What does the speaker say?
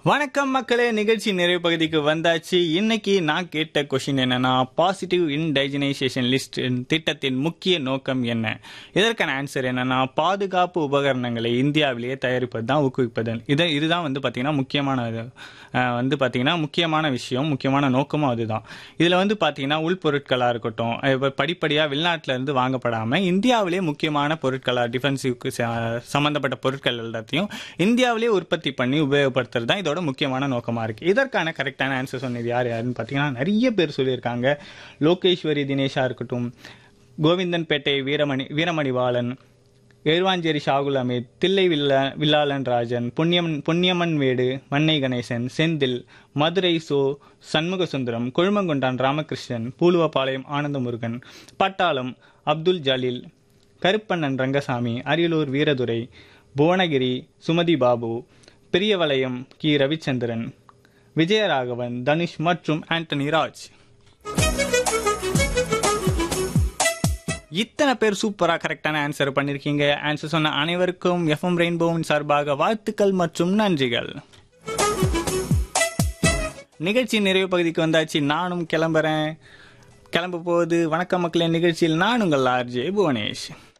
வணக்கம் மக்களே நிகழ்ச்சி நிறைவு பகுதிக்கு வந்தாச்சு இன்னைக்கு நான் கேட்ட கொஷின் என்னன்னா பாசிட்டிவ் இன்டைஜனைசேஷன் லிஸ்ட் திட்டத்தின் முக்கிய நோக்கம் என்ன இதற்கான ஆன்சர் என்னன்னா பாதுகாப்பு உபகரணங்களை இந்தியாவிலேயே தயாரிப்பது தான் ஊக்குவிப்பது இது இதுதான் வந்து பார்த்தீங்கன்னா முக்கியமான இது. அஹ், வந்து பார்த்தீங்கன்னா முக்கியமான விஷயம் முக்கியமான நோக்கமும் அதுதான் இதில் வந்து பார்த்தீங்கன்னா உள்பொருட்களாக இருக்கட்டும் இப்போ படிப்படியாக வெளிநாட்டில இருந்து வாங்கப்படாமல் இந்தியாவிலே முக்கியமான பொருட்களாக டிஃபென்சிவ்க்கு சம்மந்தப்பட்ட பொருட்கள் எல்லாத்தையும் இந்தியாவிலே உற்பத்தி பண்ணி உபயோகப்படுத்துறது தான் இதோட முக்கியமான நோக்கமாக இருக்குது இதற்கான கரெக்டான ஆன்சர் சொன்னது யார் யாருன்னு பார்த்தீங்கன்னா நிறைய பேர் சொல்லியிருக்காங்க லோகேஸ்வரி தினேஷா இருக்கட்டும் கோவிந்தன்பேட்டை வீரமணி வீரமணிவாளன் எழுவாஞ்சேரி ஷாகுல் அமீத் தில்லை வில்லா வில்லாளன் ராஜன் பொன்னியம்மன் பொன்னியம்மன் வேடு மன்னை கணேசன் செந்தில் மதுரை சோ சண்முகசுந்தரம் கொழுமங்குண்டான் ராமகிருஷ்ணன் பூலுவபாளையம் ஆனந்தமுருகன் பட்டாளம் அப்துல் ஜலீல் கருப்பண்ணன் ரங்கசாமி அரியலூர் வீரதுரை புவனகிரி சுமதி பாபு பெரியவளையம் கி ரவிச்சந்திரன் விஜயராகவன் தனுஷ் மற்றும் ஆண்டனி ராஜ் இத்தனை பேர் சூப்பரா கரெக்டான ஆன்சர் பண்ணிருக்கீங்க ஆன்சர் சொன்ன அனைவருக்கும் எஃப்எம் ரெயின்போவின் சார்பாக வாழ்த்துக்கள் மற்றும் நன்றிகள் நிகழ்ச்சி நிறைவு பகுதிக்கு வந்தாச்சு நானும் கிளம்புறேன் கிளம்ப போகுது வணக்கம் மக்களே நிகழ்ச்சியில் நான் உங்கள் ஆர்ஜே புவனேஷ்